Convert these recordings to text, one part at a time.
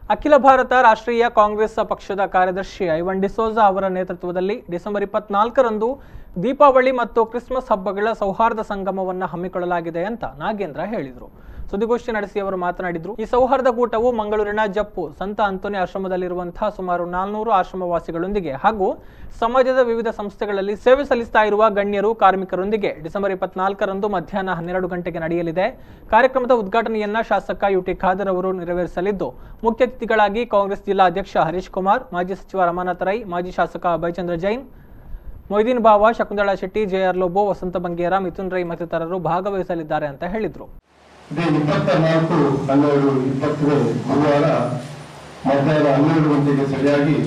ಅಖಿಲ ಭಾರತ ರಾಷ್ಟ್ರೀಯ ಕಾಂಗ್ರೆಸ್ ಪಕ್ಷದ ಕಾರ್ಯದರ್ಶಿ ಐವನ್ ಡಿಸೋಜಾ ಅವರ ನೇತೃತ್ವದಲ್ಲಿ ಡಿಸೆಂಬರ್ ಇಪ್ಪತ್ನಾಲ್ಕರಂದು ದೀಪಾವಳಿ ಮತ್ತು ಕ್ರಿಸ್ಮಸ್ ಹಬ್ಬಗಳ ಸೌಹಾರ್ದ ಸಂಗಮವನ್ನು ಹಮ್ಮಿಕೊಳ್ಳಲಾಗಿದೆ ಅಂತ ನಾಗೇಂದ್ರ ಹೇಳಿದರು ಸುದ್ದಿಗೋಷ್ಠಿ ನಡೆಸಿ ಅವರು ಮಾತನಾಡಿದರು ಈ ಸೌಹಾರ್ದ ಕೂಟವು ಮಂಗಳೂರಿನ ಜಪ್ಪು ಸಂತ ಅಂತೋನಿ ಆಶ್ರಮದಲ್ಲಿರುವಂತಹ ಸುಮಾರು ನಾಲ್ನೂರು ಆಶ್ರಮವಾಸಿಗಳೊಂದಿಗೆ ಹಾಗೂ ಸಮಾಜದ ವಿವಿಧ ಸಂಸ್ಥೆಗಳಲ್ಲಿ ಸೇವೆ ಸಲ್ಲಿಸ್ತಾ ಇರುವ ಗಣ್ಯರು ಕಾರ್ಮಿಕರೊಂದಿಗೆ ಡಿಸೆಂಬರ್ ಇಪ್ಪತ್ನಾಲ್ಕರಂದು ಮಧ್ಯಾಹ್ನ ಹನ್ನೆರಡು ಗಂಟೆಗೆ ನಡೆಯಲಿದೆ ಕಾರ್ಯಕ್ರಮದ ಉದ್ಘಾಟನೆಯನ್ನ ಶಾಸಕ ಯುಟಿ ಖಾದರ್ ಅವರು ನೆರವೇರಿಸಲಿದ್ದು ಮುಖ್ಯ ಅತಿಥಿಗಳಾಗಿ ಕಾಂಗ್ರೆಸ್ ಜಿಲ್ಲಾ ಅಧ್ಯಕ್ಷ ಹರೀಶ್ ಕುಮಾರ್ ಮಾಜಿ ಸಚಿವ ರಮಾನಾಥ್ ರೈ ಮಾಜಿ ಶಾಸಕ ಅಭಯಚಂದ್ರ ಜೈನ್ ಮೊಯ್ದೀನ್ ಬಾವ ಶಕುಂತಳಾ ಶೆಟ್ಟಿ ಜೆಆರ್ ಲೋಬೋ ವಸಂತ ಬಂಗೇರ ಮಿಥುನ್ ರೈ ಮತ್ತಿತರರು ಭಾಗವಹಿಸಲಿದ್ದಾರೆ ಅಂತ ಹೇಳಿದರು ಇದೇ ಇಪ್ಪತ್ತ ನಾಲ್ಕು ಹನ್ನೆರಡು ಇಪ್ಪತ್ತನೇ ಗುರುವಾರ ಮಧ್ಯಾಹ್ನ ಹನ್ನೆರಡು ಗಂಟೆಗೆ ಸರಿಯಾಗಿ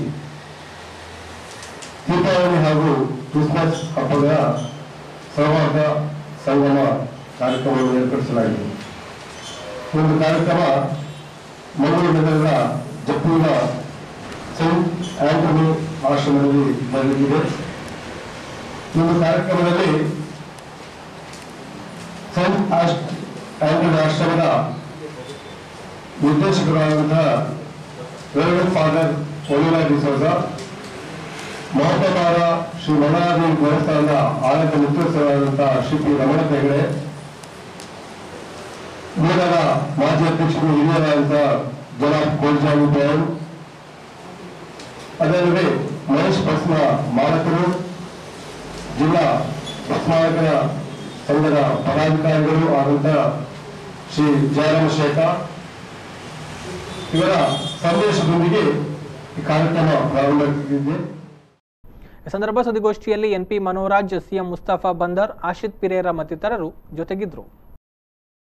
ದೀಪಾವಳಿ ಹಾಗೂ ಕ್ರಿಸ್ಮಸ್ ಹಬ್ಬಗಳ ಸೌಹಾರ್ದ ಸಂಗಮ ಕಾರ್ಯಕ್ರಮವನ್ನು ಏರ್ಪಡಿಸಲಾಗಿದೆ ಈ ಒಂದು ಕಾರ್ಯಕ್ರಮ ಮಂಗಳೂರು ನಗರದ ಜಪ್ಪುವಿನ ಸೈಂಟ್ ಆಂಟನಿ ಆಶ್ರಮದಲ್ಲಿ ನಡೆಯಲಿದೆ ಈ ಒಂದು ಕಾರ್ಯಕ್ರಮದಲ್ಲಿ ಸೈಂಟ್ ಆಸ್ಟ್ ಆಂಟನಿ ಆಶ್ರಮದ ನಿರ್ದೇಶಕರಾದಂತಹ ರೆವರೆಂಡ್ ಫಾದರ್ ಒಲಿನಾ ಡಿಸೋಜ ಮಹೋಪಕಾರ ಶ್ರೀ ಮನೋರಾಜಿ ದೇವಸ್ಥಾನದ ಆಡಳಿತ ಮುಖ್ಯಸ್ಥರಾದಂತಹ ಶ್ರೀ ಪಿ ರಮಣ ಹೆಗಡೆ ಮೂಲದ ಮಾಜಿ ಅಧ್ಯಕ್ಷರು ಹಿರಿಯರಾದಂತಹ ಜನಾಬ್ ಗೋಲ್ಜಾನಿ ಬೇನ್ ಅದಲ್ಲದೆ ಮಹೇಶ್ ಬಸ್ನ ಮಾಲಕರು ಜಿಲ್ಲಾ ಬಸ್ ಮಾಲಕರ ಸಂಘದ ಪದಾಧಿಕಾರಿಗಳು ಆದಂತಹ ಶ್ರೀ ಜಯರಾಮ ಶೇಖ ಇವರ ಸಂದೇಶದೊಂದಿಗೆ ಈ ಕಾರ್ಯಕ್ರಮ ಪ್ರಾರಂಭವಾಗಿದೆ ಈ ಸಂದರ್ಭ ಸುದ್ದಿಗೋಷ್ಠಿಯಲ್ಲಿ ಎನ್ಪಿ ಮನೋರಾಜ್ ಸಿಎಂ ಮುಸ್ತಫಾ ಬಂದರ್ ಆಶಿತ್ ಪಿರೇರ ಮತ್ತಿತರರು ಜೊತೆಗಿದ್ರು